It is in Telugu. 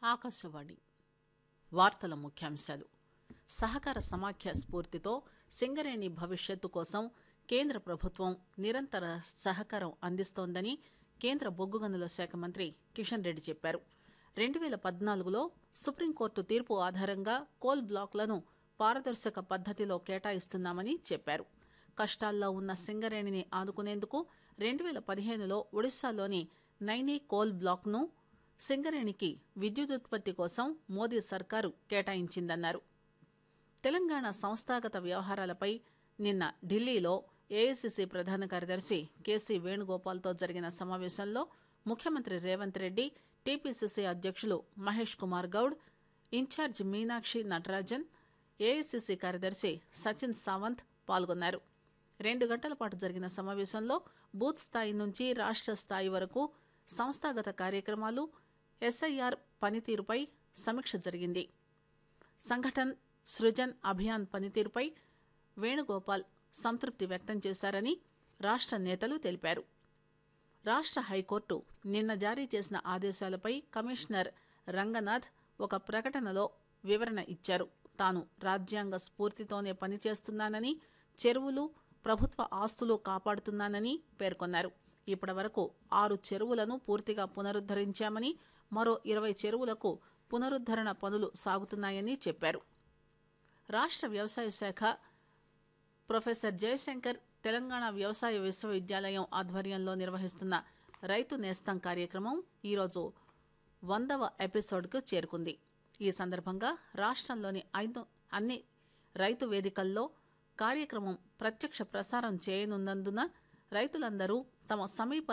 ఆకాశవాణి వార్తల ముఖ్యాంశాలు సహకార సమాఖ్య స్ఫూర్తితో సింగరేణి భవిష్యత్తు కోసం కేంద్ర ప్రభుత్వం నిరంతర సహకారం అందిస్తోందని కేంద్ర బొగ్గు గనుల శాఖ మంత్రి కిషన్ రెడ్డి చెప్పారు రెండు పేల పద్నాలుగులో సుప్రీంకోర్టు తీర్పు ఆధారంగా కోల్ బ్లాక్లను పారదర్శక పద్దతిలో కేటాయిస్తున్నామని చెప్పారు కష్టాల్లో ఉన్న సింగరేణిని ఆదుకునేందుకు రెండు పేల పదిహేనులో ఒడిశాలోని నైనీ కోల్ బ్లాక్ను సింగరేణికి విద్యుదుత్పత్తి కోసం మోదీ సర్కారు కేటాయించిందన్నారు తెలంగాణ సంస్థాగత వ్యవహారాలపై నిన్న ఢిల్లీలో ఏఐసిసి ప్రధాన కార్యదర్శి కేసీ వేణుగోపాల్తో జరిగిన సమావేశంలో ముఖ్యమంత్రి రేవంత్ రెడ్డి టీపీసీసీ అధ్యక్షులు మహేష్ కుమార్ గౌడ్ ఇన్ఛార్జ్ మీనాక్షి నటరాజన్ ఏఐసిసి కార్యదర్శి సచిన్ సావంత్ పాల్గొన్నారు రెండు గంటల పాటు జరిగిన సమావేశంలో బూత్ స్థాయి నుంచి రాష్ట్ర స్థాయి వరకు సంస్థాగత కార్యక్రమాలు ఎస్ఐఆర్ పనితీరుపై సమీక్ష జరిగింది సంఘటన్ సృజన్ అభియాన్ పనితీరుపై వేణుగోపాల్ సంతృప్తి వ్యక్తం చేశారని రాష్ట్ర నేతలు తెలిపారు రాష్ట్ర హైకోర్టు నిన్న జారీ చేసిన ఆదేశాలపై కమిషనర్ రంగనాథ్ ఒక ప్రకటనలో వివరణ ఇచ్చారు తాను రాజ్యాంగ స్ఫూర్తితోనే పనిచేస్తున్నానని చెరువులు ప్రభుత్వ ఆస్తులు కాపాడుతున్నానని పేర్కొన్నారు ఇప్పటి వరకు ఆరు చెరువులను పూర్తిగా పునరుద్దరించామని మరో ఇరవై చెరువులకు పునరుద్దరణ పనులు సాగుతున్నాయని చెప్పారు రాష్ట్ర వ్యవసాయ శాఖ ప్రొఫెసర్ జయశంకర్ తెలంగాణ వ్యవసాయ విశ్వవిద్యాలయం ఆధ్వర్యంలో నిర్వహిస్తున్న రైతు నేస్తం కార్యక్రమం ఈరోజు వందవ ఎపిసోడ్కు చేరుకుంది ఈ సందర్భంగా రాష్ట్రంలోని ఐదు అన్ని రైతు వేదికల్లో కార్యక్రమం ప్రత్యక్ష ప్రసారం చేయనున్నందున రైతులందరూ తమ సమీప